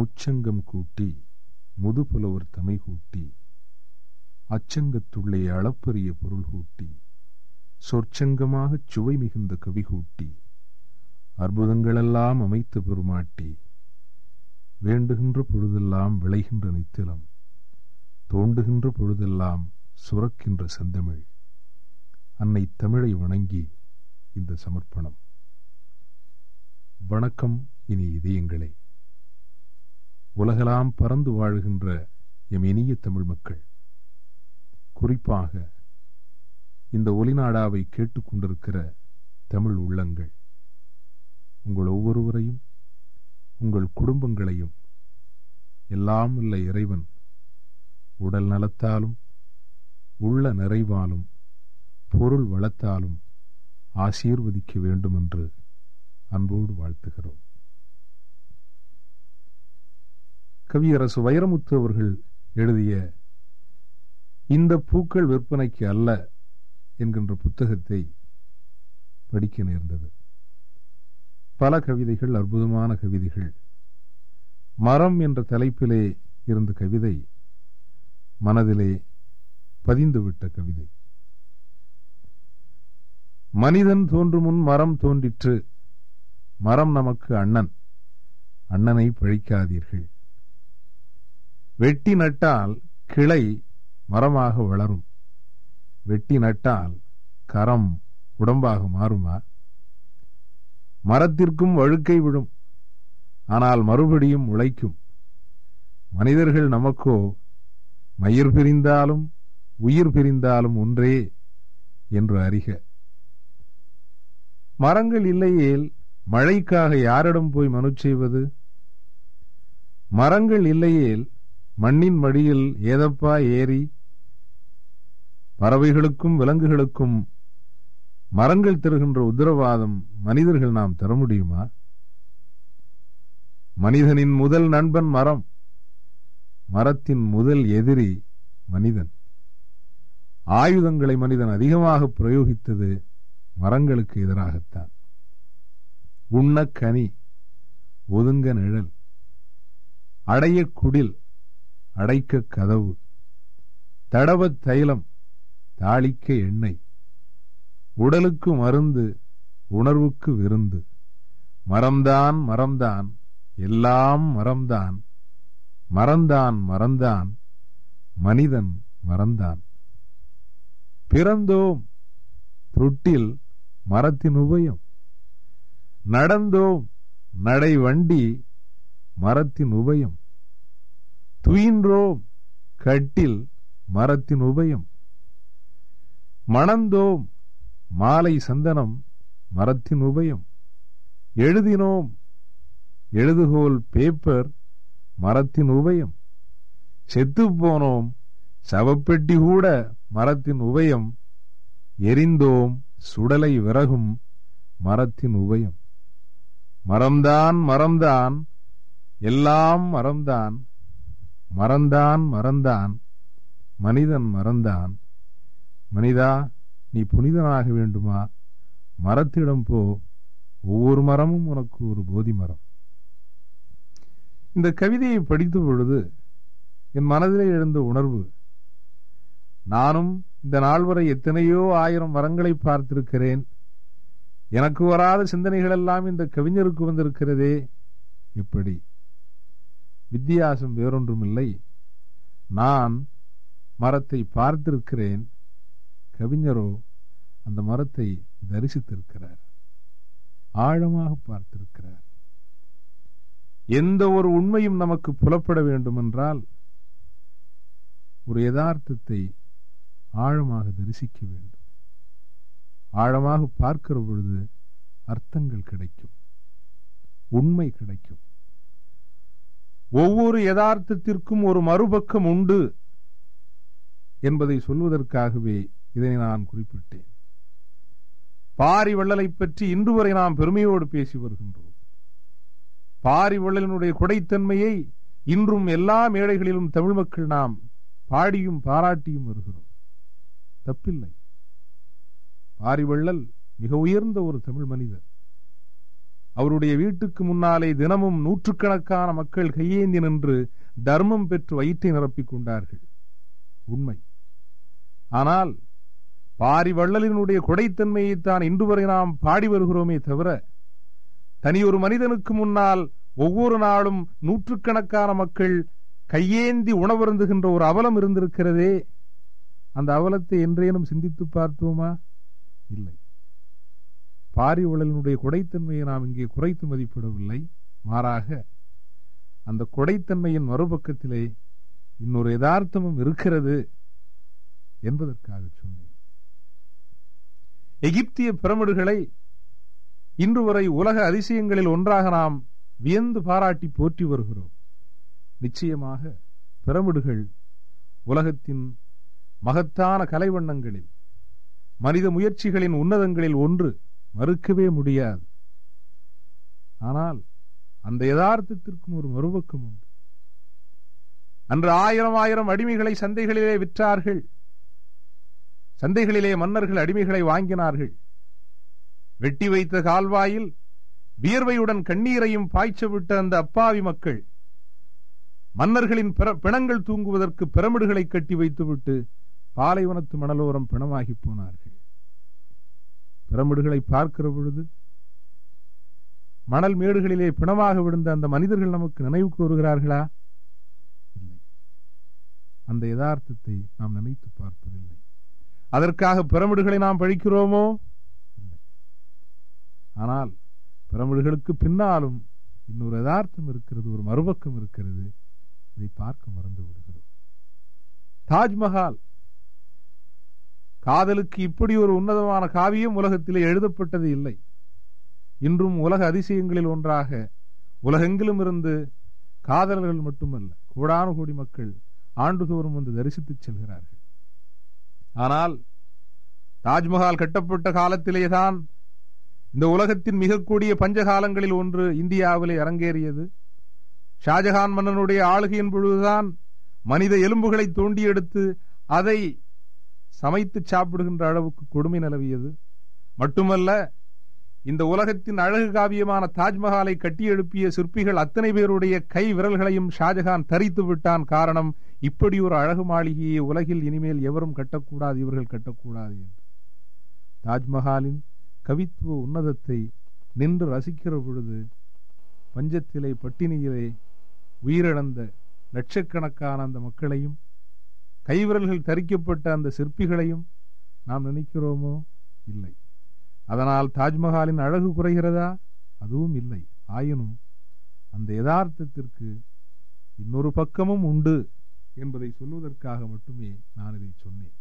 முச்சங்கம் கூட்டி முதுபுலவர் தமை கூட்டி அச்சங்கத்துள்ளே அளப்பரிய பொருள் கூட்டி சொற்சங்கமாகச் சுவை மிகுந்த கவி கூட்டி அற்புதங்களெல்லாம் அமைத்து பெருமாட்டி வேண்டுகின்ற பொழுதெல்லாம் விளைகின்ற நித்திலம் தோண்டுகின்ற பொழுதெல்லாம் சுரக்கின்ற செந்தமிழ் அன்னை தமிழை வணங்கி இந்த சமர்ப்பணம் வணக்கம் இனி இதயங்களே உலகெல்லாம் பறந்து வாழுகின்ற எம் இனிய தமிழ் மக்கள் குறிப்பாக இந்த ஒலிநாடாவை கேட்டுக்கொண்டிருக்கிற தமிழ் உள்ளங்கள் உங்கள் ஒவ்வொருவரையும் உங்கள் குடும்பங்களையும் எல்லாம் உள்ள இறைவன் உடல் நலத்தாலும் உள்ள நிறைவாலும் பொருள் வளத்தாலும் ஆசீர்வதிக்க வேண்டும் என்று அன்போடு வாழ்த்துகிறோம் கவியரசு வைரமுத்து அவர்கள் எழுதிய இந்த பூக்கள் விற்பனைக்கு அல்ல என்கின்ற புத்தகத்தை படிக்க நேர்ந்தது பல கவிதைகள் அற்புதமான கவிதைகள் மரம் என்ற தலைப்பிலே இருந்த கவிதை மனதிலே பதிந்துவிட்ட கவிதை மனிதன் தோன்றும் முன் மரம் தோன்றிற்று மரம் நமக்கு அண்ணன் அண்ணனை பழிக்காதீர்கள் வெட்டி நட்டால் கிளை மரமாக வளரும் வெட்டி நட்டால் கரம் உடம்பாக மாறுமா மரத்திற்கும் வழுக்கை விடும் ஆனால் மறுபடியும் உழைக்கும் மனிதர்கள் நமக்கோ மயிர் பிரிந்தாலும் உயிர் பிரிந்தாலும் ஒன்றே என்று அறிக மரங்கள் இல்லையேல் மழைக்காக யாரிடம் போய் மனு செய்வது மரங்கள் இல்லையேல் மண்ணின் மடியில் ஏதப்பா ஏறி பறவைகளுக்கும் விலங்குகளுக்கும் மரங்கள் தருகின்ற உத்தரவாதம் மனிதர்கள் நாம் தர முடியுமா மனிதனின் முதல் நண்பன் மரம் மரத்தின் முதல் எதிரி மனிதன் ஆயுதங்களை மனிதன் அதிகமாக பிரயோகித்தது மரங்களுக்கு எதிராகத்தான் உண்ண கனி ஒதுங்க நிழல் அடைய குடில் அடைக்க கதவு தடவ தைலம் தாளிக்க எண்ணெய் உடலுக்கு மருந்து உணர்வுக்கு விருந்து மரம்தான் மரம்தான் எல்லாம் மரம்தான் மறந்தான் மறந்தான் மனிதன் மறந்தான் பிறந்தோம் தொட்டில் மரத்தின் உபயம் நடந்தோம் நடை வண்டி மரத்தின் உபயம் துயின்றோம் கட்டில் மரத்தின் உபயம் மணந்தோம் மாலை சந்தனம் மரத்தின் உபயம் எழுதினோம் எழுதுகோல் பேப்பர் மரத்தின் உபயம் செத்துப்போனோம் சவப்பெட்டி கூட மரத்தின் உபயம் எரிந்தோம் சுடலை விறகும் மரத்தின் உபயம் மரம்தான் மரம்தான் எல்லாம் மரம்தான் மறந்தான் மறந்தான் மனிதன் மறந்தான் மனிதா நீ புனிதனாக வேண்டுமா மரத்திடம் போ ஒவ்வொரு மரமும் உனக்கு ஒரு போதி மரம் இந்த கவிதையை படித்த பொழுது என் மனதிலே எழுந்த உணர்வு நானும் இந்த நாள் வரை எத்தனையோ ஆயிரம் மரங்களை பார்த்திருக்கிறேன் எனக்கு வராத சிந்தனைகள் எல்லாம் இந்த கவிஞருக்கு வந்திருக்கிறதே எப்படி வித்தியாசம் வேறொன்றுமில்லை நான் மரத்தை பார்த்திருக்கிறேன் கவிஞரோ அந்த மரத்தை தரிசித்திருக்கிறார் ஆழமாக பார்த்திருக்கிறார் எந்த ஒரு உண்மையும் நமக்கு புலப்பட வேண்டுமென்றால் ஒரு யதார்த்தத்தை ஆழமாக தரிசிக்க வேண்டும் ஆழமாக பார்க்கிற பொழுது அர்த்தங்கள் கிடைக்கும் உண்மை கிடைக்கும் ஒவ்வொரு யதார்த்தத்திற்கும் ஒரு மறுபக்கம் உண்டு என்பதை சொல்வதற்காகவே இதனை நான் குறிப்பிட்டேன் பாரி வள்ளலை பற்றி இன்று வரை நாம் பெருமையோடு பேசி வருகின்றோம் பாரி வள்ளலினுடைய கொடைத்தன்மையை இன்றும் எல்லா மேடைகளிலும் தமிழ் மக்கள் நாம் பாடியும் பாராட்டியும் வருகிறோம் தப்பில்லை பாரி வள்ளல் மிக உயர்ந்த ஒரு தமிழ் மனிதர் அவருடைய வீட்டுக்கு முன்னாலே தினமும் நூற்றுக்கணக்கான மக்கள் கையேந்தி நின்று தர்மம் பெற்று வயிற்றை நிரப்பிக் கொண்டார்கள் உண்மை ஆனால் பாரி வள்ளலினுடைய கொடைத்தன்மையைத்தான் இன்று வரை நாம் பாடி வருகிறோமே தவிர தனியொரு மனிதனுக்கு முன்னால் ஒவ்வொரு நாளும் நூற்றுக்கணக்கான மக்கள் கையேந்தி உணவருந்துகின்ற ஒரு அவலம் இருந்திருக்கிறதே அந்த அவலத்தை என்றேனும் சிந்தித்து பார்த்தோமா இல்லை பாரி உழலினுடைய கொடைத்தன்மையை நாம் இங்கே குறைத்து மதிப்பிடவில்லை மாறாக அந்த கொடைத்தன்மையின் மறுபக்கத்திலே இன்னொரு யதார்த்தமும் இருக்கிறது என்பதற்காக சொன்னேன் எகிப்திய பிரமிடுகளை இன்று வரை உலக அதிசயங்களில் ஒன்றாக நாம் வியந்து பாராட்டி போற்றி வருகிறோம் நிச்சயமாக பிரமிடுகள் உலகத்தின் மகத்தான கலைவண்ணங்களில் மனித முயற்சிகளின் உன்னதங்களில் ஒன்று மறுக்கவே முடியாது ஆனால் அந்த யதார்த்தத்திற்கும் ஒரு மறுபக்கம் உண்டு அன்று ஆயிரம் ஆயிரம் அடிமைகளை சந்தைகளிலே விற்றார்கள் சந்தைகளிலே மன்னர்கள் அடிமைகளை வாங்கினார்கள் வெட்டி வைத்த கால்வாயில் வியர்வையுடன் கண்ணீரையும் பாய்ச்ச விட்ட அந்த அப்பாவி மக்கள் மன்னர்களின் பிணங்கள் தூங்குவதற்கு பிரமிடுகளை கட்டி வைத்துவிட்டு பாலைவனத்து மணலோரம் பிணமாகி போனார்கள் பிரமிடுகளை பார்க்கிற பொழுது மணல் மேடுகளிலே பிணமாக விழுந்த அந்த மனிதர்கள் நமக்கு நினைவு கூறுகிறார்களா இல்லை அந்த யதார்த்தத்தை நாம் நினைத்து பார்ப்பதில்லை அதற்காக பிரமிடுகளை நாம் பழிக்கிறோமோ இல்லை ஆனால் பிரமிடுகளுக்கு பின்னாலும் இன்னொரு யதார்த்தம் இருக்கிறது ஒரு மறுபக்கம் இருக்கிறது இதை பார்க்க மறந்து விடுகிறோம் தாஜ்மஹால் காதலுக்கு இப்படி ஒரு உன்னதமான காவியம் உலகத்திலே எழுதப்பட்டது இல்லை இன்றும் உலக அதிசயங்களில் ஒன்றாக உலகெங்கிலும் இருந்து காதலர்கள் மட்டுமல்ல கோடானு கோடி மக்கள் ஆண்டுதோறும் வந்து தரிசித்துச் செல்கிறார்கள் ஆனால் தாஜ்மஹால் கட்டப்பட்ட காலத்திலேதான் இந்த உலகத்தின் மிக கூடிய பஞ்சகாலங்களில் ஒன்று இந்தியாவிலே அரங்கேறியது ஷாஜஹான் மன்னனுடைய ஆளுகையின் பொழுதுதான் மனித எலும்புகளை தோண்டி எடுத்து அதை சமைத்து சாப்பிடுகின்ற அளவுக்கு கொடுமை நிலவியது மட்டுமல்ல இந்த உலகத்தின் அழகு காவியமான தாஜ்மஹாலை கட்டி எழுப்பிய சிற்பிகள் அத்தனை பேருடைய கை விரல்களையும் ஷாஜஹான் தரித்து விட்டான் காரணம் இப்படி ஒரு அழகு மாளிகையை உலகில் இனிமேல் எவரும் கட்டக்கூடாது இவர்கள் கட்டக்கூடாது என்று தாஜ்மஹாலின் கவித்துவ உன்னதத்தை நின்று ரசிக்கிற பொழுது பஞ்சத்திலே பட்டினியிலே உயிரிழந்த லட்சக்கணக்கான அந்த மக்களையும் கைவிரல்கள் தரிக்கப்பட்ட அந்த சிற்பிகளையும் நாம் நினைக்கிறோமோ இல்லை அதனால் தாஜ்மஹாலின் அழகு குறைகிறதா அதுவும் இல்லை ஆயினும் அந்த யதார்த்தத்திற்கு இன்னொரு பக்கமும் உண்டு என்பதை சொல்வதற்காக மட்டுமே நான் இதை சொன்னேன்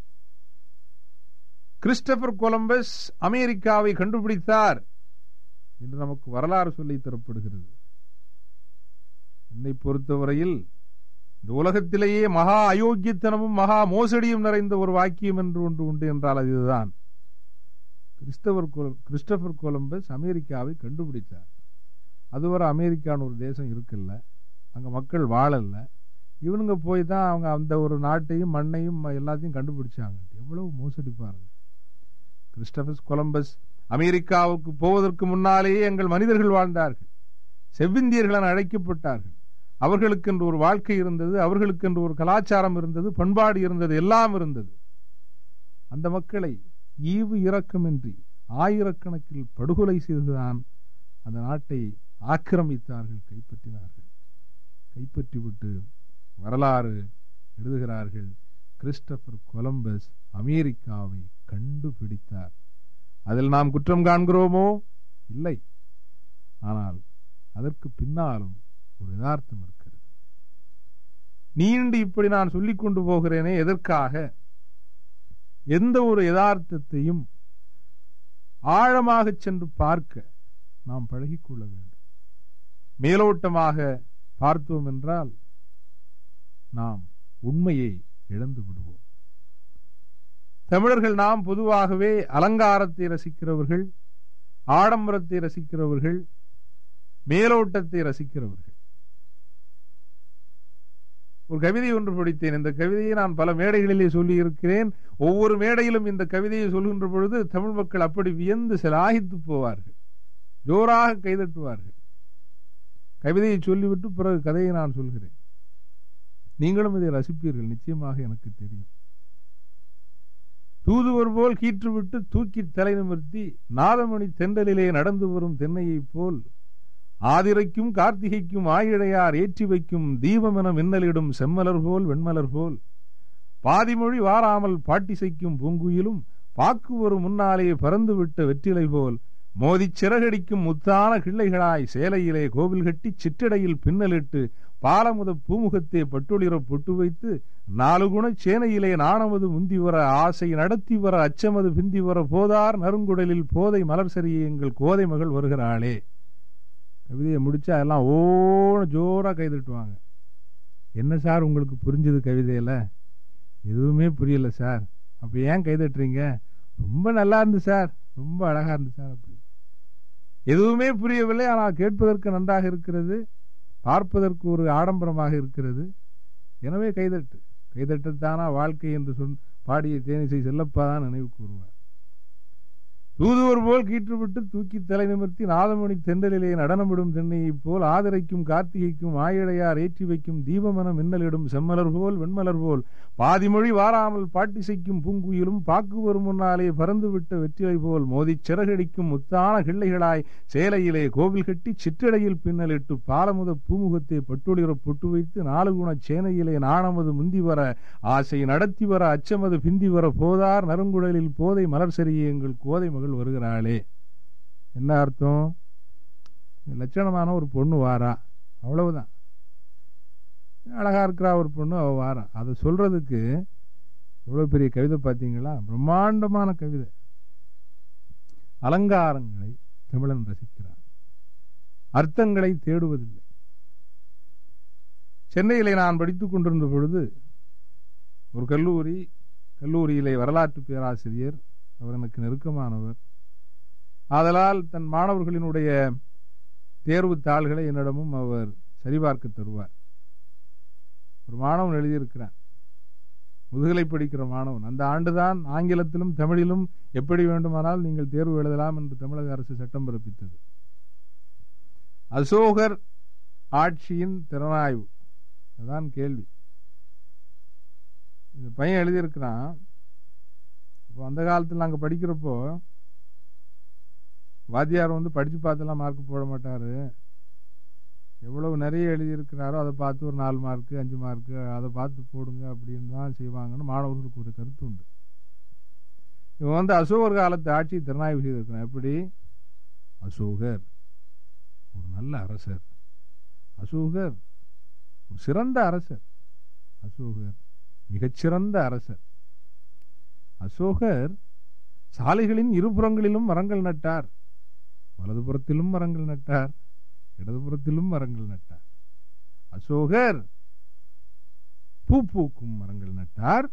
கிறிஸ்டபர் கொலம்பஸ் அமெரிக்காவை கண்டுபிடித்தார் என்று நமக்கு வரலாறு சொல்லி தரப்படுகிறது என்னை பொறுத்தவரையில் இந்த உலகத்திலேயே மகா அயோக்கியத்தனமும் மகா மோசடியும் நிறைந்த ஒரு வாக்கியம் என்று ஒன்று உண்டு என்றால் அதுதான் கிறிஸ்தவர் கிறிஸ்டபர் கொலம்பஸ் அமெரிக்காவை கண்டுபிடித்தார் அதுவரை அமெரிக்கான்னு ஒரு தேசம் இருக்குல்ல அங்கே மக்கள் வாழல இவனுங்க போய் தான் அவங்க அந்த ஒரு நாட்டையும் மண்ணையும் எல்லாத்தையும் கண்டுபிடிச்சாங்க எவ்வளவு மோசடி பாருங்க கிறிஸ்டபஸ் கொலம்பஸ் அமெரிக்காவுக்கு போவதற்கு முன்னாலேயே எங்கள் மனிதர்கள் வாழ்ந்தார்கள் செவ்விந்தியர்கள் என அழைக்கப்பட்டார்கள் அவர்களுக்கென்று ஒரு வாழ்க்கை இருந்தது அவர்களுக்கென்று ஒரு கலாச்சாரம் இருந்தது பண்பாடு இருந்தது எல்லாம் இருந்தது அந்த மக்களை ஈவு இரக்கமின்றி ஆயிரக்கணக்கில் படுகொலை செய்துதான் அந்த நாட்டை ஆக்கிரமித்தார்கள் கைப்பற்றினார்கள் கைப்பற்றிவிட்டு வரலாறு எழுதுகிறார்கள் கிறிஸ்டபர் கொலம்பஸ் அமெரிக்காவை கண்டுபிடித்தார் அதில் நாம் குற்றம் காண்கிறோமோ இல்லை ஆனால் அதற்கு பின்னாலும் ஒரு யதார்த்தம் இருக்கிறது நீண்டு இப்படி நான் சொல்லிக் கொண்டு போகிறேனே எதற்காக எந்த ஒரு யதார்த்தத்தையும் ஆழமாக சென்று பார்க்க நாம் பழகிக்கொள்ள வேண்டும் மேலோட்டமாக பார்த்தோம் என்றால் நாம் உண்மையை இழந்து விடுவோம் தமிழர்கள் நாம் பொதுவாகவே அலங்காரத்தை ரசிக்கிறவர்கள் ஆடம்பரத்தை ரசிக்கிறவர்கள் மேலோட்டத்தை ரசிக்கிறவர்கள் ஒரு கவிதை ஒன்று படித்தேன் இந்த கவிதையை நான் பல மேடைகளிலே சொல்லி இருக்கிறேன் ஒவ்வொரு மேடையிலும் இந்த கவிதையை சொல்கின்ற பொழுது தமிழ் மக்கள் அப்படி வியந்து சிலாகித்து போவார்கள் ஜோராக கைதட்டுவார்கள் கவிதையை சொல்லிவிட்டு பிறகு கதையை நான் சொல்கிறேன் நீங்களும் இதை ரசிப்பீர்கள் நிச்சயமாக எனக்கு தெரியும் தூதுவர் போல் கீற்றுவிட்டு தூக்கி தலை நிமிர்த்தி நாதமணி தென்றலிலே நடந்து வரும் தென்னையைப் போல் ஆதிரைக்கும் கார்த்திகைக்கும் ஆயிழையார் ஏற்றி வைக்கும் தீபமென மின்னலிடும் செம்மலர் போல் வெண்மலர் போல் பாதிமொழி வாராமல் பாட்டிசைக்கும் பூங்குயிலும் பாக்கு ஒரு முன்னாலே பறந்துவிட்ட வெற்றிலை போல் மோதிச் சிறகடிக்கும் முத்தான கிள்ளைகளாய் சேலையிலே கோவில் கட்டி சிற்றடையில் பின்னலிட்டு பாலமுத பூமுகத்தே பட்டுளிர பொட்டு வைத்து நாலு குண சேனையிலே நாணமது முந்தி வர ஆசை நடத்தி வர அச்சமது பிந்தி வர போதார் நறுங்குடலில் போதை மலர் சரிய எங்கள் கோதை மகள் வருகிறாளே கவிதையை முடிச்சா எல்லாம் ஓன ஜோரா கைதட்டுவாங்க என்ன சார் உங்களுக்கு புரிஞ்சது கவிதையில எதுவுமே புரியல சார் அப்ப ஏன் கைதட்டுறீங்க ரொம்ப நல்லா இருந்து சார் ரொம்ப அழகா இருந்து சார் அப்படி எதுவுமே புரியவில்லை ஆனால் கேட்பதற்கு நன்றாக இருக்கிறது பார்ப்பதற்கு ஒரு ஆடம்பரமாக இருக்கிறது எனவே கைதட்டு கைதட்டத்தானா வாழ்க்கை என்று சொல் பாடிய தேனிசை செல்லப்பா தான் நினைவு கூறுவார் தூதுவர் போல் கீற்றுவிட்டு தூக்கி தலை நிமிர்த்தி நாதமணி தென்றலிலே நடனமிடும் தென்னையைப் போல் ஆதரைக்கும் கார்த்திகைக்கும் ஆயிழையார் ஏற்றி வைக்கும் தீபமென மின்னலிடும் செம்மலர் போல் வெண்மலர் போல் பாதிமொழி வாராமல் பாட்டிசைக்கும் பூங்குயிலும் பாக்கு வரும் முன்னாலே பறந்துவிட்ட வெற்றிலை போல் மோதிச் சிறகடிக்கும் முத்தான கிள்ளைகளாய் சேலையிலே கோவில் கட்டி சிற்றடையில் பின்னலிட்டு பாலமுத பூமுகத்தை பட்டுளிர பொட்டு வைத்து நாலு குணச் சேனையிலே நாணமது முந்தி வர ஆசை நடத்தி வர அச்சமது பிந்தி வர போதார் நறுங்குழலில் போதை மலர் சரிய எங்கள் கோதை மகள் வருகிறாளே என்ன அர்த்தம் லட்சணமான ஒரு பொண்ணு வாரா அவ்வளவுதான் அழகா இருக்கிறா ஒரு பொண்ணு அவ வாரா அதை சொல்றதுக்கு எவ்வளவு பெரிய கவிதை பார்த்தீங்களா பிரம்மாண்டமான கவிதை அலங்காரங்களை தமிழன் ரசிக்கிறான் அர்த்தங்களை தேடுவதில்லை சென்னையிலே நான் படித்துக் கொண்டிருந்த பொழுது ஒரு கல்லூரி கல்லூரியிலே வரலாற்று பேராசிரியர் அவர் எனக்கு நெருக்கமானவர் ஆதலால் தன் மாணவர்களினுடைய தேர்வு தாள்களை என்னிடமும் அவர் சரிபார்க்க தருவார் ஒரு மாணவன் எழுதியிருக்கிறான் முதுகலை படிக்கிற மாணவன் அந்த ஆண்டுதான் ஆங்கிலத்திலும் தமிழிலும் எப்படி வேண்டுமானால் நீங்கள் தேர்வு எழுதலாம் என்று தமிழக அரசு சட்டம் பிறப்பித்தது அசோகர் ஆட்சியின் திறனாய்வு அதான் கேள்வி இந்த பையன் எழுதியிருக்கிறான் இப்போ அந்த காலத்தில் நாங்கள் படிக்கிறப்போ வாத்தியார் வந்து படித்து பார்த்தெல்லாம் மார்க் போட மாட்டார் எவ்வளவு நிறைய எழுதியிருக்கிறாரோ அதை பார்த்து ஒரு நாலு மார்க்கு அஞ்சு மார்க்கு அதை பார்த்து போடுங்க அப்படின்னு தான் செய்வாங்கன்னு மாணவர்களுக்கு ஒரு கருத்து உண்டு இவன் வந்து அசோகர் காலத்து ஆட்சி திறனாய்வு செய்திருக்கிறான் எப்படி அசோகர் ஒரு நல்ல அரசர் அசோகர் ஒரு சிறந்த அரசர் அசோகர் மிகச்சிறந்த அரசர் அசோகர் சாலைகளின் இருபுறங்களிலும் மரங்கள் நட்டார் வலதுபுறத்திலும் மரங்கள் நட்டார் இடதுபுறத்திலும் மரங்கள் நட்டார் அசோகர் பூ பூக்கும் மரங்கள் நட்டார்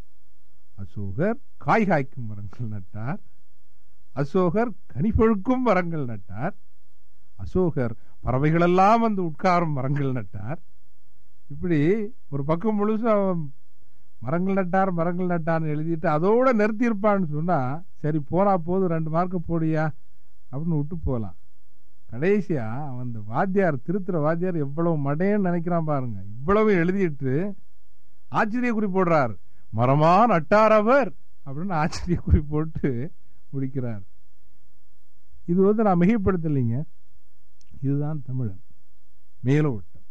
அசோகர் காய் காய்க்கும் மரங்கள் நட்டார் அசோகர் கனிப்பொழுக்கும் மரங்கள் நட்டார் அசோகர் பறவைகளெல்லாம் வந்து உட்காரும் மரங்கள் நட்டார் இப்படி ஒரு பக்கம் முழுசும் மரங்கள் நட்டார் மரங்கள் நட்டார்னு எழுதிட்டு அதோட நிறுத்தியிருப்பான்னு சொன்னா சரி போனா போதும் ரெண்டு மார்க்கு போடியா அப்படின்னு விட்டு போகலாம் கடைசியா அவன் இந்த வாத்தியார் திருத்துற வாத்தியார் எவ்வளவு மடையன்னு நினைக்கிறான் பாருங்க இவ்வளவு எழுதிட்டு ஆச்சரிய குறி போடுறார் மரமா நட்டார் அவர் அப்படின்னு ஆச்சரிய குறி போட்டு முடிக்கிறார் இது வந்து நான் மிகைப்படுத்தலைங்க இதுதான் தமிழன் மேலோட்டம்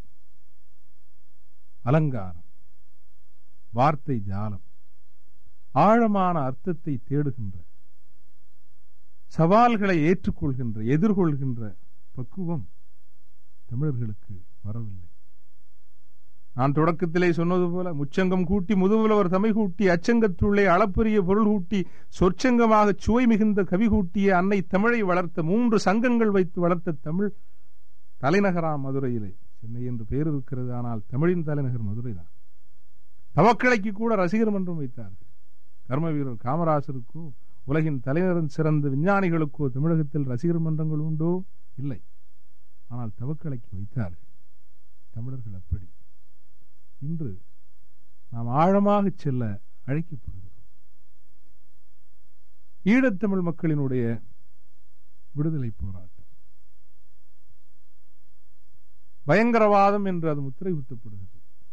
அலங்காரம் வார்த்தை ஜாலம் ஆழமான அர்த்தத்தை தேடுகின்ற சவால்களை ஏற்றுக்கொள்கின்ற எதிர்கொள்கின்ற பக்குவம் தமிழர்களுக்கு வரவில்லை நான் தொடக்கத்திலே சொன்னது போல முச்சங்கம் கூட்டி முதுகுலவர் தமை கூட்டி அச்சங்கத்துள்ளே அளப்பரிய பொருள் கூட்டி சொற்சங்கமாக சுவை மிகுந்த கவி கூட்டிய அன்னை தமிழை வளர்த்த மூன்று சங்கங்கள் வைத்து வளர்த்த தமிழ் தலைநகராம் மதுரையிலே சென்னை என்று பெயர் இருக்கிறது ஆனால் தமிழின் தலைநகர் மதுரை தான் தவக்கலைக்கு கூட ரசிகர் மன்றம் வைத்தார்கள் கர்ம வீரர் காமராசருக்கோ உலகின் தலைவரின் சிறந்த விஞ்ஞானிகளுக்கோ தமிழகத்தில் ரசிகர் மன்றங்கள் உண்டோ இல்லை ஆனால் தவக்கலைக்கு வைத்தார்கள் தமிழர்கள் அப்படி இன்று நாம் ஆழமாக செல்ல அழைக்கப்படுகிறோம் ஈழத்தமிழ் மக்களினுடைய விடுதலை போராட்டம் பயங்கரவாதம் என்று அது முத்திரை குத்தப்படுகிறது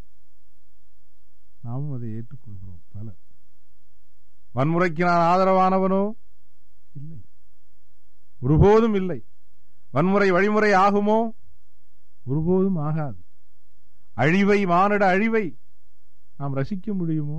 நாமும் அதை ஏற்றுக்கொள்கிறோம் பலர் வன்முறைக்கு நான் ஆதரவானவனோ இல்லை ஒருபோதும் இல்லை வன்முறை வழிமுறை ஆகுமோ ஒருபோதும் ஆகாது அழிவை மானிட அழிவை நாம் ரசிக்க முடியுமோ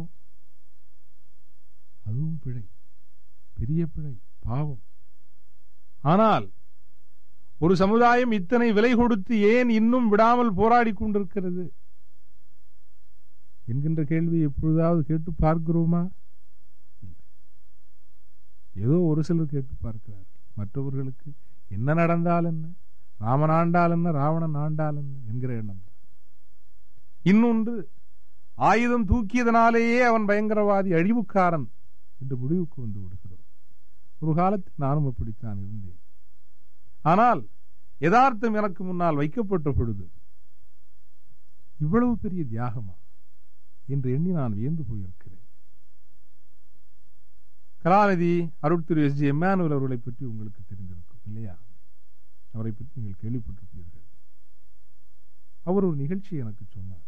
அதுவும் பிழை பெரிய பிழை பாவம் ஆனால் ஒரு சமுதாயம் இத்தனை விலை கொடுத்து ஏன் இன்னும் விடாமல் போராடி கொண்டிருக்கிறது என்கின்ற கேள்வி எப்பொழுதாவது கேட்டு பார்க்கிறோமா இல்லை ஏதோ ஒரு சிலர் கேட்டு பார்க்கிறார் மற்றவர்களுக்கு என்ன நடந்தால் என்ன ராமன் ஆண்டால் என்ன ராவணன் ஆண்டால் என்ன என்கிற எண்ணம் தான் இன்னொன்று ஆயுதம் தூக்கியதனாலேயே அவன் பயங்கரவாதி அழிவுக்காரன் என்று முடிவுக்கு வந்து விடுகிறோம் ஒரு காலத்தில் நானும் அப்படித்தான் இருந்தேன் ஆனால் யதார்த்தம் எனக்கு முன்னால் வைக்கப்பட்ட பொழுது இவ்வளவு பெரிய தியாகமா என்று எண்ணி நான் வியந்து போயிருக்கிறேன் கலாநிதி அருள் திரு எஸ் ஜி எம்மானுவல் அவர்களை பற்றி உங்களுக்கு தெரிந்திருக்கும் இல்லையா அவரை பற்றி நீங்கள் கேள்விப்பட்டிருப்பீர்கள் அவர் ஒரு நிகழ்ச்சி எனக்கு சொன்னார்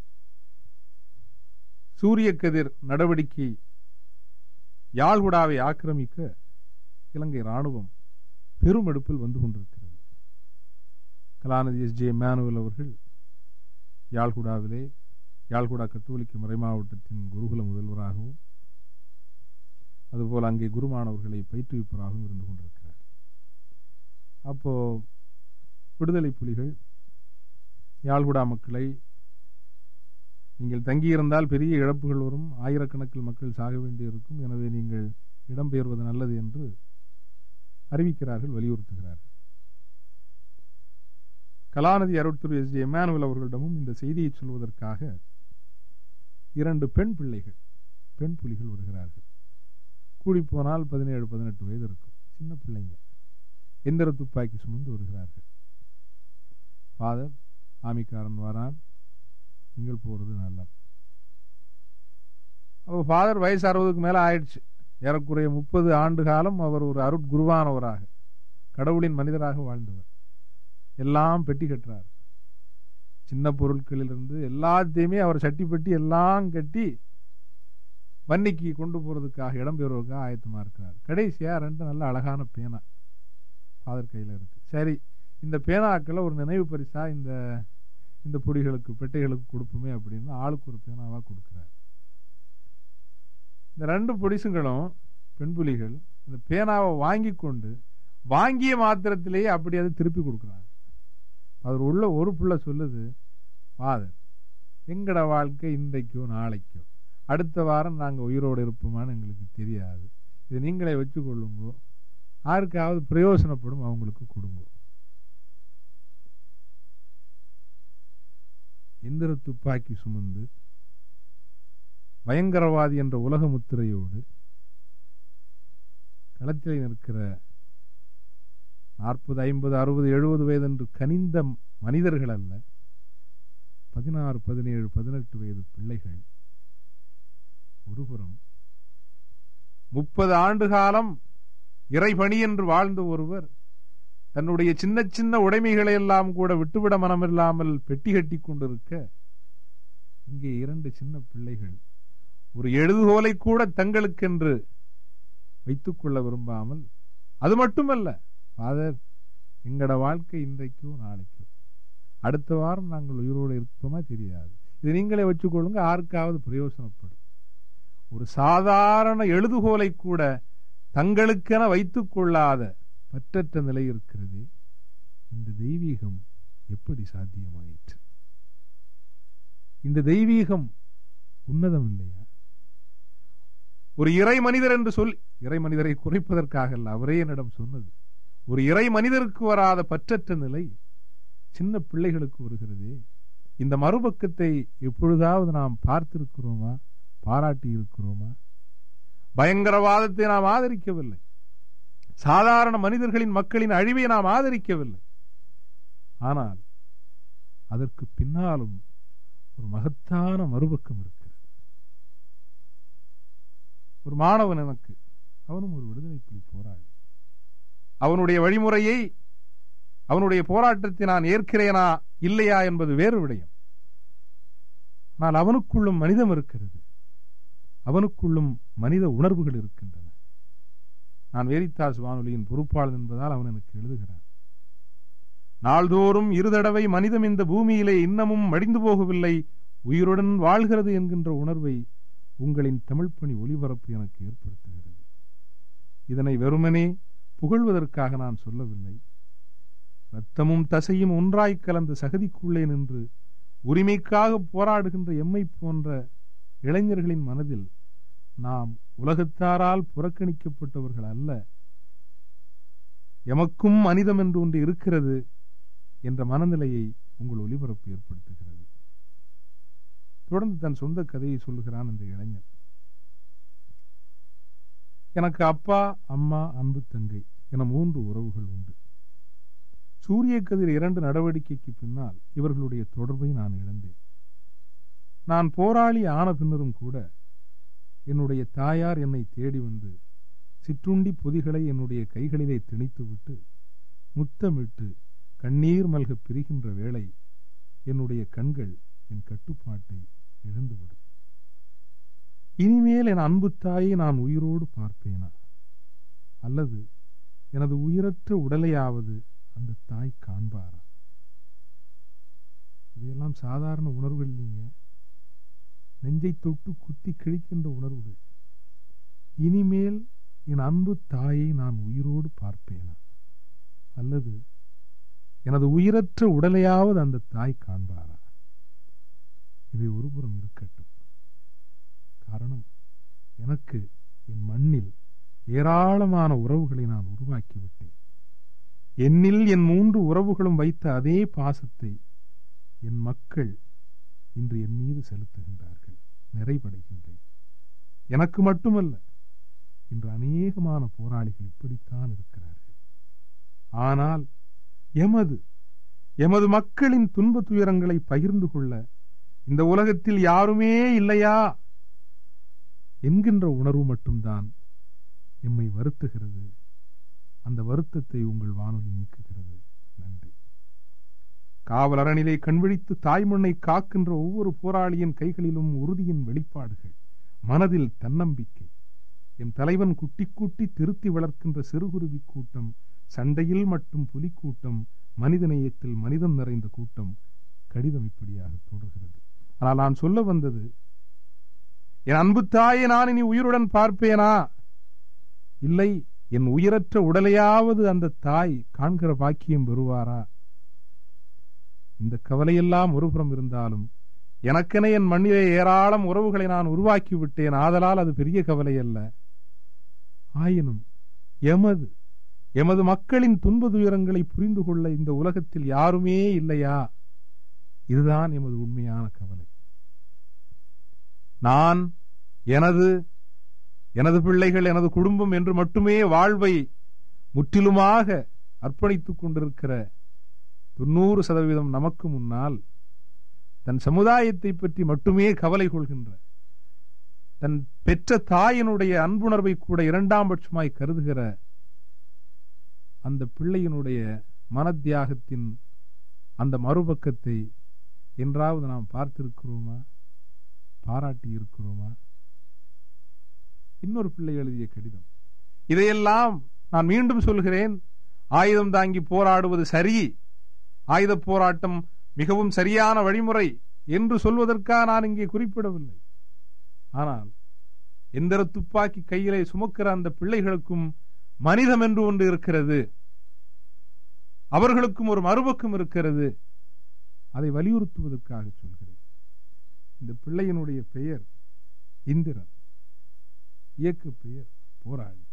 சூரிய கதிர் நடவடிக்கை யாழ்குடாவை ஆக்கிரமிக்க இலங்கை ராணுவம் பெரும் எடுப்பில் வந்து கொண்டிருக்கிறது கலாநிதி எஸ் ஜே மேனுவல் அவர்கள் யாழ்குடாவிலே யாழ்குடா கத்தோலிக்க மறை மாவட்டத்தின் குருகுல முதல்வராகவும் அதுபோல் அங்கே குருமானவர்களை பயிற்றுவிப்பவராகவும் இருந்து கொண்டிருக்கிறார் அப்போ விடுதலை புலிகள் யாழ்குடா மக்களை நீங்கள் தங்கியிருந்தால் பெரிய இழப்புகள் வரும் ஆயிரக்கணக்கில் மக்கள் சாக வேண்டியிருக்கும் எனவே நீங்கள் இடம்பெயர்வது நல்லது என்று அறிவிக்கிறார்கள் வலியுறுத்துகிறார்கள் கலாநிதி அருட்திரு எஸ் ஜி எம்மானுவல் அவர்களிடமும் இந்த செய்தியை சொல்வதற்காக இரண்டு பெண் பிள்ளைகள் பெண் புலிகள் வருகிறார்கள் கூடி போனால் பதினேழு பதினெட்டு வயது இருக்கும் சின்ன பிள்ளைங்க எந்திர துப்பாக்கி சுமந்து வருகிறார்கள் ஃபாதர் ஆமிக்காரன் வரான் நீங்கள் போறது நல்லது அப்போ ஃபாதர் வயசு அறுபதுக்கு மேல ஆயிடுச்சு ஏறக்குறைய முப்பது ஆண்டு காலம் அவர் ஒரு அருட்குருவானவராக கடவுளின் மனிதராக வாழ்ந்தவர் எல்லாம் பெட்டி கட்டுறார் சின்ன பொருட்களிலிருந்து எல்லாத்தையுமே அவர் சட்டி பெட்டி எல்லாம் கட்டி வன்னிக்கு கொண்டு போறதுக்காக இடம்பெறுவதற்காக ஆயத்தமா இருக்கிறார் கடைசியா ரெண்டு நல்ல அழகான பேனா ஃபாதர் கையில இருக்கு சரி இந்த பேனாக்களை ஒரு நினைவு பரிசா இந்த இந்த பொடிகளுக்கு பெட்டைகளுக்கு கொடுப்போமே அப்படின்னு ஆளுக்கு ஒரு பேனாவா கொடுக்கிறார் இந்த ரெண்டு பொடிசுங்களும் பெண் புலிகள் அந்த பேனாவை வாங்கி கொண்டு வாங்கிய மாத்திரத்திலேயே அப்படி அதை திருப்பி கொடுக்குறாங்க அவர் உள்ள ஒரு புள்ள சொல்லுது ஃபாதர் எங்கட வாழ்க்கை இன்றைக்கோ நாளைக்கோ அடுத்த வாரம் நாங்கள் உயிரோடு இருப்போமான்னு எங்களுக்கு தெரியாது இதை நீங்களே வச்சு கொள்ளுங்கோ யாருக்காவது பிரயோசனப்படும் அவங்களுக்கு கொடுங்க எந்திர துப்பாக்கி சுமந்து பயங்கரவாதி என்ற உலக முத்திரையோடு களத்தில் நிற்கிற நாற்பது ஐம்பது அறுபது எழுபது வயது என்று கனிந்த மனிதர்கள் அல்ல பதினாறு பதினேழு பதினெட்டு வயது பிள்ளைகள் ஒருபுறம் முப்பது ஆண்டு காலம் இறைபணி என்று வாழ்ந்த ஒருவர் தன்னுடைய சின்ன சின்ன உடைமைகளை எல்லாம் கூட விட்டுவிட மனமில்லாமல் பெட்டி கட்டி கொண்டிருக்க இங்கே இரண்டு சின்ன பிள்ளைகள் ஒரு எழுதுகோலை கூட தங்களுக்கென்று வைத்துக் கொள்ள விரும்பாமல் அது மட்டுமல்ல ஃபாதர் எங்கட வாழ்க்கை இன்றைக்கோ நாளைக்கோ அடுத்த வாரம் நாங்கள் உயிரோடு இருப்போமா தெரியாது இது நீங்களே வச்சுக்கொள்ளுங்க யாருக்காவது பிரயோசனப்படும் ஒரு சாதாரண எழுதுகோலை கூட தங்களுக்கென வைத்துக் கொள்ளாத பற்றற்ற நிலை இருக்கிறது இந்த தெய்வீகம் எப்படி சாத்தியமாயிற்று இந்த தெய்வீகம் உன்னதம் இல்லையா ஒரு இறை மனிதர் என்று சொல் இறை மனிதரை குறைப்பதற்காக அல்ல அவரே என்னிடம் சொன்னது ஒரு இறை மனிதருக்கு வராத பற்றற்ற நிலை சின்ன பிள்ளைகளுக்கு வருகிறதே இந்த மறுபக்கத்தை எப்பொழுதாவது நாம் பார்த்திருக்கிறோமா பாராட்டி இருக்கிறோமா பயங்கரவாதத்தை நாம் ஆதரிக்கவில்லை சாதாரண மனிதர்களின் மக்களின் அழிவை நாம் ஆதரிக்கவில்லை ஆனால் அதற்கு பின்னாலும் ஒரு மகத்தான மறுபக்கம் இருக்கிறது ஒரு மாணவன் எனக்கு அவனும் ஒரு விடுதலை புலி போராளி அவனுடைய வழிமுறையை அவனுடைய போராட்டத்தை நான் ஏற்கிறேனா இல்லையா என்பது வேறு விடயம் ஆனால் அவனுக்குள்ளும் மனிதம் இருக்கிறது அவனுக்குள்ளும் மனித உணர்வுகள் இருக்கின்றன நான் வேரித்தாஸ் வானொலியின் பொறுப்பாளர் என்பதால் அவன் எனக்கு எழுதுகிறான் நாள்தோறும் இருதடவை மனிதம் இந்த பூமியிலே இன்னமும் மடிந்து போகவில்லை உயிருடன் வாழ்கிறது என்கின்ற உணர்வை உங்களின் தமிழ் பணி ஒலிபரப்பு எனக்கு ஏற்படுத்துகிறது இதனை வெறுமனே புகழ்வதற்காக நான் சொல்லவில்லை ரத்தமும் தசையும் ஒன்றாய் கலந்த சகதிக்குள்ளே நின்று உரிமைக்காக போராடுகின்ற எம்மை போன்ற இளைஞர்களின் மனதில் நாம் உலகத்தாரால் புறக்கணிக்கப்பட்டவர்கள் அல்ல எமக்கும் மனிதம் என்று ஒன்று இருக்கிறது என்ற மனநிலையை உங்கள் ஒலிபரப்பு ஏற்படுத்துகிறது தொடர்ந்து தன் சொந்த கதையை சொல்லுகிறான் இந்த இளைஞன் எனக்கு அப்பா அம்மா அன்பு தங்கை என மூன்று உறவுகள் உண்டு சூரிய கதிர் இரண்டு நடவடிக்கைக்கு பின்னால் இவர்களுடைய தொடர்பை நான் இழந்தேன் நான் போராளி ஆன பின்னரும் கூட என்னுடைய தாயார் என்னை தேடி வந்து சிற்றுண்டி பொதிகளை என்னுடைய கைகளிலே திணித்துவிட்டு முத்தமிட்டு கண்ணீர் மல்க பிரிகின்ற வேளை என்னுடைய கண்கள் என் கட்டுப்பாட்டை இழந்துவிடும் இனிமேல் என் அன்பு தாயை நான் உயிரோடு பார்ப்பேனா அல்லது எனது உயிரற்ற உடலையாவது அந்த தாய் காண்பாரா இதையெல்லாம் சாதாரண உணர்வுகள் இல்லைங்க நெஞ்சை தொட்டு குத்தி கிழிக்கின்ற உணர்வுகள் இனிமேல் என் அன்பு தாயை நான் உயிரோடு பார்ப்பேனா அல்லது எனது உயிரற்ற உடலையாவது அந்த தாய் காண்பாரா இவை ஒருபுறம் இருக்கட்டும் காரணம் எனக்கு என் மண்ணில் ஏராளமான உறவுகளை நான் உருவாக்கிவிட்டேன் என்னில் என் மூன்று உறவுகளும் வைத்த அதே பாசத்தை என் மக்கள் இன்று என் மீது செலுத்துகின்றார்கள் நிறைவடைகின்றேன் எனக்கு மட்டுமல்ல இன்று அநேகமான போராளிகள் இப்படித்தான் இருக்கிறார்கள் ஆனால் எமது எமது மக்களின் துன்ப துயரங்களை பகிர்ந்து கொள்ள இந்த உலகத்தில் யாருமே இல்லையா என்கின்ற உணர்வு மட்டும்தான் எம்மை வருத்துகிறது அந்த வருத்தத்தை உங்கள் வானொலி நீக்குகிறது நன்றி காவல் அரணிலே கண்விழித்து தாய்மண்ணை காக்கின்ற ஒவ்வொரு போராளியின் கைகளிலும் உறுதியின் வெளிப்பாடுகள் மனதில் தன்னம்பிக்கை என் தலைவன் குட்டி கூட்டி திருத்தி வளர்க்கின்ற சிறுகுருவி கூட்டம் சண்டையில் மட்டும் புலிக்கூட்டம் மனிதநேயத்தில் மனிதம் நிறைந்த கூட்டம் கடிதம் இப்படியாக தொடர்கிறது ஆனால் நான் சொல்ல வந்தது என் அன்பு தாயை நான் இனி உயிருடன் பார்ப்பேனா இல்லை என் உயிரற்ற உடலையாவது அந்த தாய் காண்கிற பாக்கியம் பெறுவாரா இந்த கவலையெல்லாம் ஒருபுறம் இருந்தாலும் எனக்கென என் மண்ணிலே ஏராளம் உறவுகளை நான் உருவாக்கி விட்டேன் ஆதலால் அது பெரிய கவலை அல்ல ஆயினும் எமது எமது மக்களின் துன்ப துயரங்களை புரிந்து கொள்ள இந்த உலகத்தில் யாருமே இல்லையா இதுதான் எமது உண்மையான கவலை நான் எனது எனது பிள்ளைகள் எனது குடும்பம் என்று மட்டுமே வாழ்வை முற்றிலுமாக அர்ப்பணித்துக் கொண்டிருக்கிற தொண்ணூறு சதவீதம் நமக்கு முன்னால் தன் சமுதாயத்தை பற்றி மட்டுமே கவலை கொள்கின்ற தன் பெற்ற தாயினுடைய அன்புணர்வை கூட இரண்டாம் பட்சமாய் கருதுகிற அந்த பிள்ளையினுடைய மனத்தியாகத்தின் அந்த மறுபக்கத்தை என்றாவது நாம் பார்த்திருக்கிறோமா பாராட்டி இருக்கிறோமா இன்னொரு பிள்ளை எழுதிய கடிதம் இதையெல்லாம் நான் மீண்டும் சொல்கிறேன் ஆயுதம் தாங்கி போராடுவது சரி ஆயுத போராட்டம் மிகவும் சரியான வழிமுறை என்று சொல்வதற்காக நான் இங்கே குறிப்பிடவில்லை ஆனால் எந்திர துப்பாக்கி கையிலே சுமக்கிற அந்த பிள்ளைகளுக்கும் மனிதம் என்று ஒன்று இருக்கிறது அவர்களுக்கும் ஒரு மறுபக்கம் இருக்கிறது அதை வலியுறுத்துவதற்காக சொல்கிறேன் இந்த பிள்ளையினுடைய பெயர் இந்திரன் இயக்க பெயர் போராளி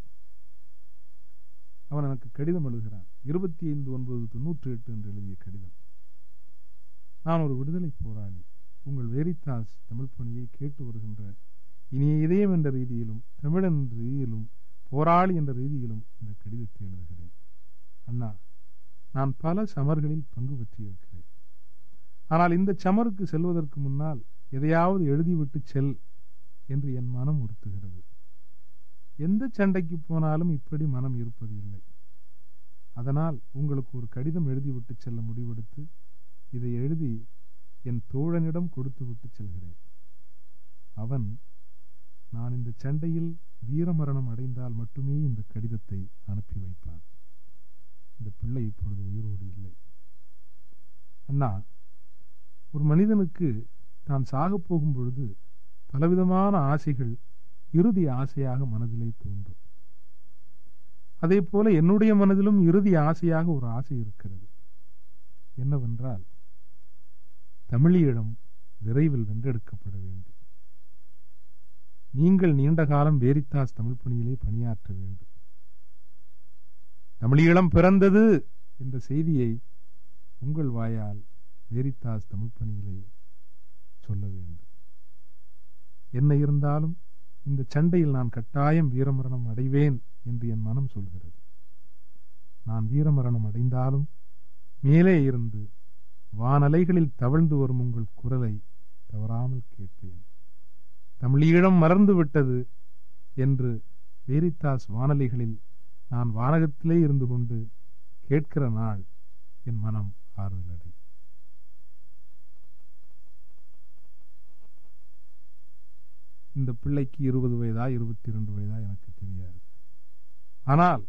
அவன் எனக்கு கடிதம் எழுதுகிறான் இருபத்தி ஐந்து ஒன்பது தொன்னூற்றி எட்டு என்று எழுதிய கடிதம் நான் ஒரு விடுதலை போராளி உங்கள் வேரித்தாஸ் தமிழ் பணியை கேட்டு வருகின்ற இனிய இதயம் என்ற ரீதியிலும் தமிழன் என்ற ரீதியிலும் போராளி என்ற ரீதியிலும் இந்த கடிதத்தை எழுதுகிறேன் அண்ணா நான் பல சமர்களில் பங்கு பெற்றிருக்கிறேன் ஆனால் இந்த சமருக்கு செல்வதற்கு முன்னால் எதையாவது எழுதிவிட்டு செல் என்று என் மனம் உறுத்துகிறது எந்த சண்டைக்கு போனாலும் இப்படி மனம் இருப்பது இல்லை அதனால் உங்களுக்கு ஒரு கடிதம் எழுதிவிட்டு செல்ல முடிவெடுத்து இதை எழுதி என் தோழனிடம் கொடுத்து விட்டு செல்கிறேன் அவன் நான் இந்த சண்டையில் வீரமரணம் அடைந்தால் மட்டுமே இந்த கடிதத்தை அனுப்பி வைப்பான் இந்த பிள்ளை இப்பொழுது உயிரோடு இல்லை அண்ணா ஒரு மனிதனுக்கு தான் சாகப் போகும் பொழுது பலவிதமான ஆசைகள் இறுதி ஆசையாக மனதிலே தோன்றும் அதே போல என்னுடைய மனதிலும் இறுதி ஆசையாக ஒரு ஆசை இருக்கிறது என்னவென்றால் தமிழீழம் விரைவில் வென்றெடுக்கப்பட வேண்டும் நீங்கள் நீண்ட காலம் வேரித்தாஸ் தமிழ் பணியிலே பணியாற்ற வேண்டும் தமிழீழம் பிறந்தது என்ற செய்தியை உங்கள் வாயால் வேரித்தாஸ் தமிழ் பணியிலே சொல்ல வேண்டும் என்ன இருந்தாலும் இந்த சண்டையில் நான் கட்டாயம் வீரமரணம் அடைவேன் என்று என் மனம் சொல்கிறது நான் வீரமரணம் அடைந்தாலும் மேலே இருந்து வானலைகளில் தவழ்ந்து வரும் உங்கள் குரலை தவறாமல் கேட்பேன் தமிழீழம் மறந்து விட்டது என்று வேரித்தாஸ் வானலைகளில் நான் வானகத்திலே இருந்து கொண்டு கேட்கிற நாள் என் மனம் ஆறுதலடை இந்த பிள்ளைக்கு இருபது வயதா இருபத்தி இரண்டு வயதா எனக்கு தெரியாது ஆனால்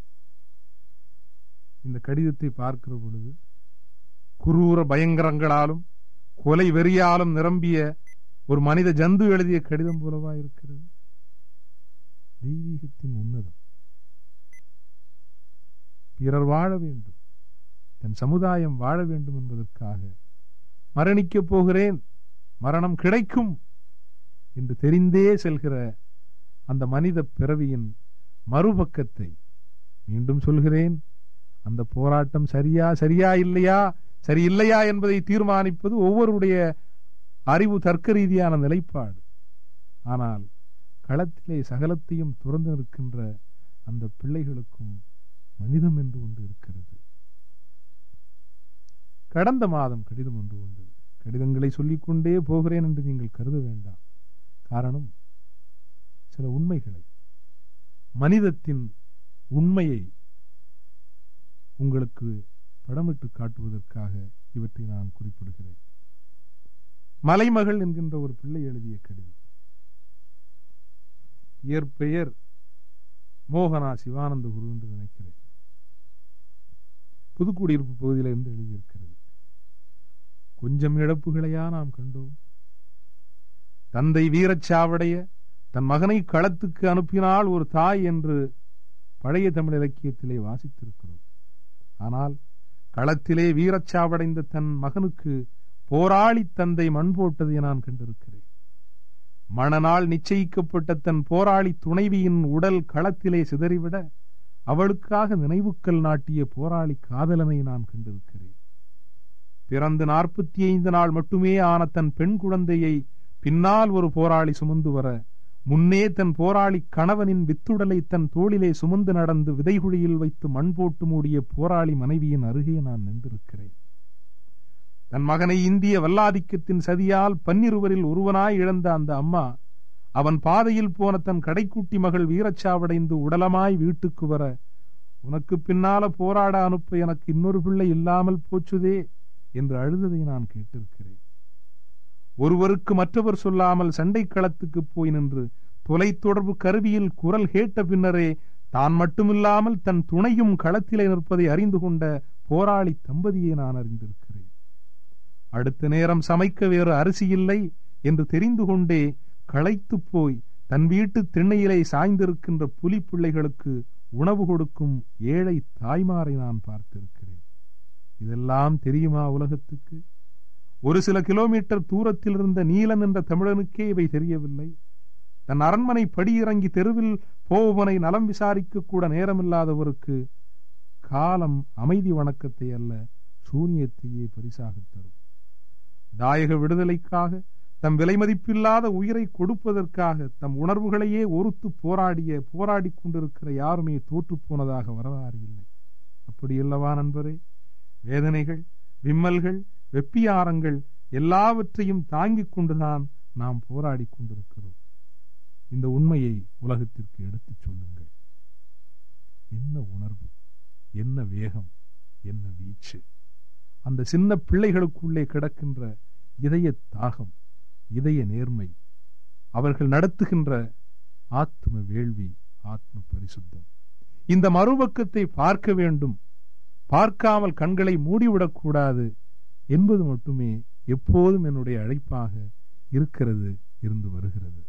இந்த கடிதத்தை பார்க்கிற பொழுது குரூர பயங்கரங்களாலும் கொலை வெறியாலும் நிரம்பிய ஒரு மனித ஜந்து எழுதிய கடிதம் போலவா இருக்கிறது தெய்வீகத்தின் உன்னதம் பிறர் வாழ வேண்டும் தன் சமுதாயம் வாழ வேண்டும் என்பதற்காக மரணிக்கப் போகிறேன் மரணம் கிடைக்கும் என்று தெரிந்தே செல்கிற அந்த மனித பிறவியின் மறுபக்கத்தை மீண்டும் சொல்கிறேன் அந்த போராட்டம் சரியா சரியா இல்லையா சரி இல்லையா என்பதை தீர்மானிப்பது ஒவ்வொருடைய அறிவு தர்க்க ரீதியான நிலைப்பாடு ஆனால் களத்திலே சகலத்தையும் துறந்து நிற்கின்ற அந்த பிள்ளைகளுக்கும் மனிதம் என்று ஒன்று இருக்கிறது கடந்த மாதம் கடிதம் ஒன்று வந்தது கடிதங்களை சொல்லிக்கொண்டே போகிறேன் என்று நீங்கள் கருத வேண்டாம் காரணம் சில உண்மைகளை மனிதத்தின் உண்மையை உங்களுக்கு படமிட்டு காட்டுவதற்காக இவற்றை நான் குறிப்பிடுகிறேன் மலைமகள் என்கின்ற ஒரு பிள்ளை எழுதிய கடிதம் இயற்பெயர் மோகனா சிவானந்த குரு என்று நினைக்கிறேன் புதுக்குடியிருப்பு பகுதியில் இருந்து எழுதியிருக்கிறது கொஞ்சம் இழப்புகளையா நாம் கண்டோம் தந்தை வீரச்சாவடைய தன் மகனை களத்துக்கு அனுப்பினால் ஒரு தாய் என்று பழைய தமிழ் இலக்கியத்திலே வாசித்திருக்கிறோம் ஆனால் களத்திலே வீரச்சாவடைந்த தன் மகனுக்கு போராளி தந்தை மண் போட்டதை நான் கண்டிருக்கிறேன் மணநாள் நிச்சயிக்கப்பட்ட தன் போராளி துணைவியின் உடல் களத்திலே சிதறிவிட அவளுக்காக நினைவுக்கல் நாட்டிய போராளி காதலனை நான் கண்டிருக்கிறேன் பிறந்து நாற்பத்தி ஐந்து நாள் மட்டுமே ஆன தன் பெண் குழந்தையை பின்னால் ஒரு போராளி சுமந்து வர முன்னே தன் போராளி கணவனின் வித்துடலை தன் தோளிலே சுமந்து நடந்து விதைகுழியில் வைத்து மண் போட்டு மூடிய போராளி மனைவியின் அருகே நான் நின்றிருக்கிறேன் தன் மகனை இந்திய வல்லாதிக்கத்தின் சதியால் பன்னிருவரில் ஒருவனாய் இழந்த அந்த அம்மா அவன் பாதையில் போன தன் கடைக்குட்டி மகள் வீரச்சாவடைந்து உடலமாய் வீட்டுக்கு வர உனக்கு பின்னால போராட அனுப்ப எனக்கு இன்னொரு பிள்ளை இல்லாமல் போச்சுதே என்று அழுததை நான் கேட்டிருக்கிறேன் ஒருவருக்கு மற்றவர் சொல்லாமல் சண்டை களத்துக்கு போய் நின்று தொலைத்தொடர்பு கருவியில் குரல் கேட்ட பின்னரே தான் மட்டுமில்லாமல் தன் துணையும் களத்திலே நிற்பதை அறிந்து கொண்ட போராளி தம்பதியை நான் அறிந்திருக்கிறேன் அடுத்த நேரம் சமைக்க வேறு அரிசி இல்லை என்று தெரிந்து கொண்டே களைத்து போய் தன் வீட்டு திண்ணையிலே சாய்ந்திருக்கின்ற புலி பிள்ளைகளுக்கு உணவு கொடுக்கும் ஏழை தாய்மாரை நான் பார்த்திருக்கிறேன் இதெல்லாம் தெரியுமா உலகத்துக்கு ஒரு சில கிலோமீட்டர் தூரத்தில் இருந்த நீலன் என்ற தமிழனுக்கே இவை தெரியவில்லை தன் அரண்மனை படியிறங்கி தெருவில் போவனை நலம் விசாரிக்க கூட நேரமில்லாதவருக்கு காலம் அமைதி வணக்கத்தை அல்ல சூனியத்தையே பரிசாகத் தரும் தாயக விடுதலைக்காக தம் விலைமதிப்பில்லாத உயிரை கொடுப்பதற்காக தம் உணர்வுகளையே ஒருத்து போராடிய போராடி கொண்டிருக்கிற யாருமே தோற்று போனதாக வரலாறு இல்லை அப்படியல்லவா நண்பரே வேதனைகள் விம்மல்கள் வெப்பியாரங்கள் எல்லாவற்றையும் தாங்கிக் கொண்டுதான் நாம் போராடி கொண்டிருக்கிறோம் இந்த உண்மையை உலகத்திற்கு எடுத்துச் சொல்லுங்கள் என்ன உணர்வு என்ன வேகம் என்ன வீச்சு அந்த சின்ன பிள்ளைகளுக்குள்ளே கிடக்கின்ற இதய தாகம் இதய நேர்மை அவர்கள் நடத்துகின்ற ஆத்ம வேள்வி ஆத்ம பரிசுத்தம் இந்த மறுபக்கத்தை பார்க்க வேண்டும் பார்க்காமல் கண்களை மூடிவிடக்கூடாது என்பது மட்டுமே எப்போதும் என்னுடைய அழைப்பாக இருக்கிறது இருந்து வருகிறது